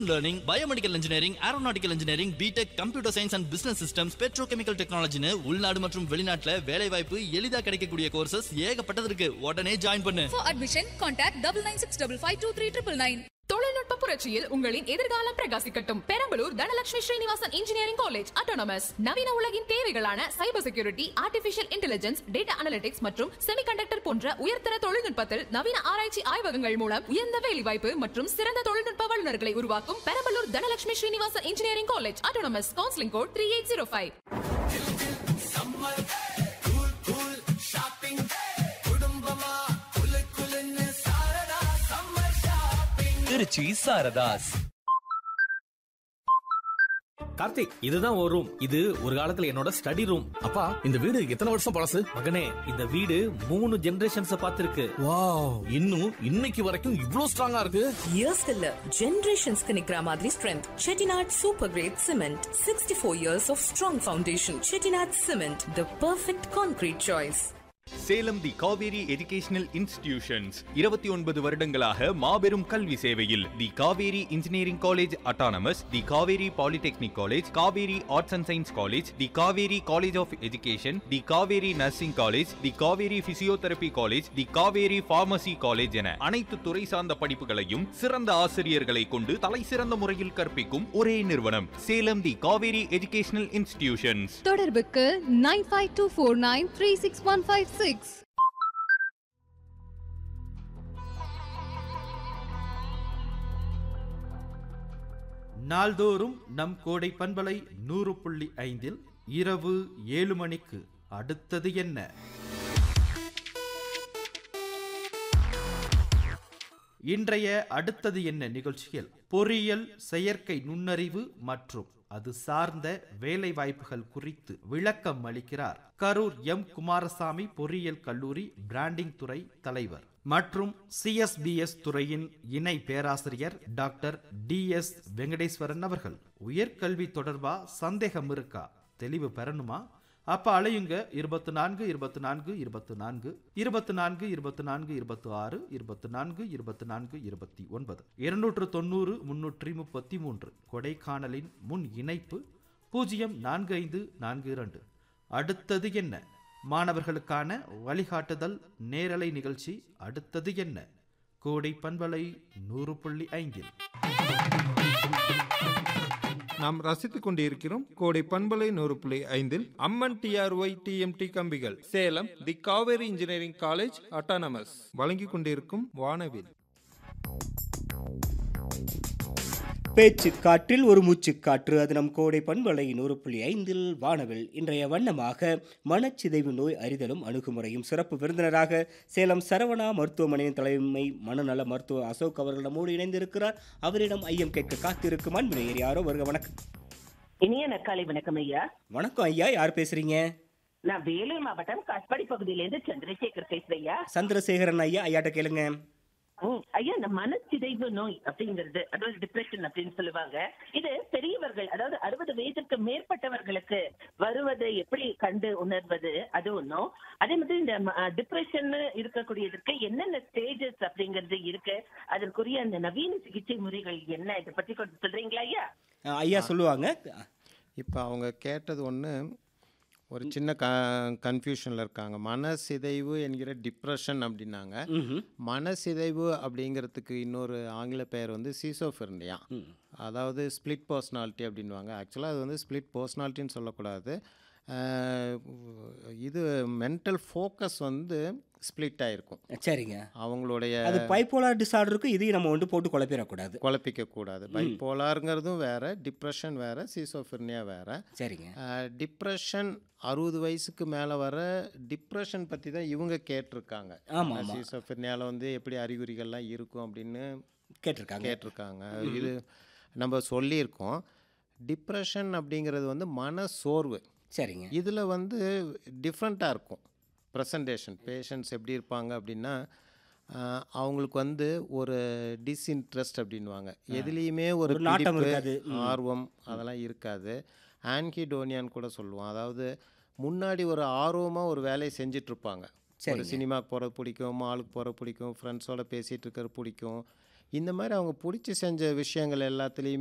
Learning biomedical engineering aeronautical engineering BTech computer science and business systems petrochemical டெக்னாலஜின்னு உள்நாடு மற்றும் வெளிநாட்டுல வேலை வாய்ப்பு எளிதா கிடைக்கக்கூடிய கோர்சஸ் ஏகப்பட்டது இருக்கு உடனே ஜாயின் பண்ணு For admission, contact double nine six double five two three triple nine. தொழில்நுட்ப புரட்சியில் உங்களின் எதிர்காலம் பிரகாசிக்கட்டும் Perambalur Dhanalakshmi Srinivasan engineering college autonomous நவீன உலகின் தேவைகளான cyber security artificial intelligence data analytics மற்றும் செமிகண்டக்டர் போன்ற உயர்தர தொழில்நுட்பத்தில் நவீன ஆராய்ச்சி ஆய்வகங்கள் மூலம் உயர்ந்த வேலைவாய்ப்பு மற்றும் சிறந்த தொழில்நுட்ப வல்லுநர்களை உருவாக்கும் Perambalur Dhanalakshmi Srinivasan engineering college autonomous counselling code three eight zero five Trichy Sarathas Karthik இதுதான் ஒரு ரூம் இது ஒரு காலத்துல என்னோட ஸ்டடி ரூம் அப்பா இந்த வீடு எத்தனை வருஷம் பழசு மகனே இந்த வீடு மூணு ஜெனரேஷன்ஸ் பார்த்திருக்கு வாவ் இன்னும் இன்னைக்கு வரைக்கும் இவ்ளோ ஸ்ட்ராங்கா இருக்கு இயர்ஸ் இல்ல ஜெனரேஷன்ஸ்க்கு நிக்கிற மாதிரி strength Chettinad super grade cement sixty four years of strong foundation Chettinad cement the perfect concrete choice Salem the Kaveri educational institutions இருபத்தி ஒன்பது வருடங்களாக மாபெரும் கல்வி சேவையில் the Kaveri engineering college autonomous the Kaveri polytechnic college Kaveri arts and science college the Kaveri college of education the Kaveri nursing college the Kaveri physiotherapy college the Kaveri pharmacy college என அனைத்து துறை சார்ந்த படிப்புகளையும் சிறந்த ஆசிரியர்களை கொண்டு தலை சிறந்த முறையில் கற்பிக்கும் ஒரே நிறுவனம் Salem the Kaveri educational institutions தொடர்புக்கு nine five two four nine three six one five six நாள்தோறும் நம் கோடை பண்பலை நூறு புள்ளி ஐந்தில் இரவு ஏழு மணிக்கு அடுத்தது என்ன இன்றைய அடுத்தது என்ன நிகழ்ச்சியில் பொறியியல் செயற்கை நுண்ணறிவு மற்றும் அது சார்ந்த வேலை வாய்ப்புகள் குறித்து விளக்கம் அளிக்கிறார் கரூர் எம் குமாரசாமி பொறியியல் கல்லூரி பிராண்டிங் துறை தலைவர் மற்றும் சிஎஸ்பிஎஸ் துறையின் இணை பேராசிரியர் டாக்டர் டி எஸ் வெங்கடேஸ்வரன் அவர்கள் உயர்கல்வி தொடர்பா சந்தேகம் இருக்கா தெளிவு பெறணுமா அப்ப அலையுங்க இருபத்தி நான்கு இருபத்தி நான்கு இருபத்தி நான்கு இருபத்தி நான்கு இருபத்தி நான்கு இருபத்தி ஆறு இருபத்தி நான்கு இருபத்தி நான்கு இருபத்தி ஒன்பது இருநூற்று தொண்ணூறு முன்னூற்றி முப்பத்தி மூன்று கொடைக்கானலின் முன் இணைப்பு பூஜ்ஜியம் நான்கு ஐந்து நான்கு இரண்டு அடுத்தது என்ன மாணவர்களுக்கான வழிகாட்டுதல் நேரலை நிகழ்ச்சி அடுத்தது என்ன கோடை பண்பலை நூறு புள்ளி ஐந்தில் நாம் ரசித்துக் கொண்டிருக்கிறோம் கோடை பண்பலை நூறு புள்ளி ஐந்தில் அம்மன் டிஆர்ஒய் டிஎம்டி கம்பிகள் Salem the Kaveri engineering college autonomous வழங்கிக் கொண்டிருக்கும் வானவில் பேச்சு காற்றில் ஒரு மூச்சு காற்று அது நம் கோடை பண்பலை நூறு புள்ளி ஐந்தில் வானவில் இன்றைய வண்ணமாக மனச்சிதைவு நோய் அறிதலும் அணுகுமுறையும் சிறப்பு விருந்தினராக சேலம் சரவணா மருத்துவமனையின் தலைமை மனநல மருத்துவ அசோக் அவர்கள் நம்மோடு இணைந்திருக்கிறார் அவரிடம் ஐயம் கேட்க காத்திருக்கும் அன்பினையர் யாரோ வருக வணக்கம் இனிய நற்காலை வணக்கம் ஐயா வணக்கம் ஐயா யார் பேசுறீங்க நான் வேலூர் மாவட்டம் காட்பாடி பகுதியிலேருந்து சந்திரசேகர் பேசுறேன் ஐயா சந்திரசேகரன் ஐயா ஐயாட்ட கேளுங்க ம், ஐயா இந்த மனச்சிதைவு நோய் அப்படிங்கிறது அதாவது டிப்ரெஷன் அப்படின்னு சொல்லுவாங்க இது பெரியவர்கள் அதாவது அறுபது வயதிற்கு மேற்பட்டவர்களுக்கு வருவதை எப்படி கண்டு உணர்வது அது ஒன்றும் அதே மாதிரி இந்த டிப்ரெஷன் இருக்கக்கூடியதற்கு என்னென்ன ஸ்டேஜஸ் அப்படிங்கிறது இருக்கு அதற்குரிய அந்த நவீன சிகிச்சை முறைகள் என்ன இதை பத்தி கொஞ்சம் சொல்றீங்களா ஐயா அஹ் ஐயா சொல்லுவாங்க இப்போ அவங்க கேட்டது ஒன்று ஒரு சின்ன க கன்ஃபியூஷனில் இருக்காங்க மனசிதைவு என்கிற டிப்ரெஷன் அப்படின்னாங்க மனசிதைவு அப்படிங்கிறதுக்கு இன்னொரு ஆங்கில பெயர் வந்து சீசோஃபெர்னியா அதாவது ஸ்பிளிட் பர்சனாலிட்டி அப்படின்வாங்க ஆக்சுவலாக அது வந்து ஸ்பிளிட் பர்சனாலிட்டின்னு சொல்லக்கூடாது அஹ், இது மென்டல் ஃபோக்கஸ் வந்து ஸ்ப்ளிட் ஆயிருக்கும் சரிங்க அவங்களுடைய அது பைப்போலார் டிசார்டருக்கு இதையும் நம்ம வந்து போட்டு குழப்பிடக்கூடாது குழப்பிக்க கூடாது பைப்போலாருங்கிறதும் வேற டிப்ரெஷன் வேற சீசோஃபெர்னியா வேற சரிங்க டிப்ரெஷன் அறுபது வயசுக்கு மேலே வர டிப்ரெஷன் பற்றி தான் இவங்க கேட்டிருக்காங்க ஆமா, ஆமா. சீசோஃபெர்னியாவில் வந்து எப்படி அறிகுறிகள்லாம் இருக்கும் அப்படின்னு கேட்டிருக்காங்க கேட்டிருக்காங்க இது நம்ம சொல்லியிருக்கோம் டிப்ரெஷன் அப்படிங்கிறது வந்து மன சோர்வு சரிங்க இதில் வந்து டிஃப்ரெண்ட்டாக இருக்கும் ப்ரெசன்டேஷன் பேஷண்ட்ஸ் எப்படி இருப்பாங்க அப்படின்னா ஆஹ், அவங்களுக்கு வந்து ஒரு டிஸ்இன்ட்ரெஸ்ட் அப்படின்வாங்க எதுலேயுமே ஒரு ஒரு நாட்டம் பிடிப்பு, இருக்காது. ம். ஆர்வம் அதெல்லாம் இருக்காது ஆன்கிடோனியான்னு கூட சொல்லுவோம் அதாவது முன்னாடி ஒரு ஆர்வமாக ஒரு வேலையை செஞ்சுட்டு இருப்பாங்க ஒரு சரிங்க. சினிமாக்கு போகிறது பிடிக்கும் மாலுக்கு போகிறது பிடிக்கும் ஃப்ரெண்ட்ஸோட பேசிகிட்டு இருக்கிறது பிடிக்கும் இந்த மாதிரி அவங்க பிடிச்சி செஞ்ச விஷயங்கள் எல்லாத்துலேயுமே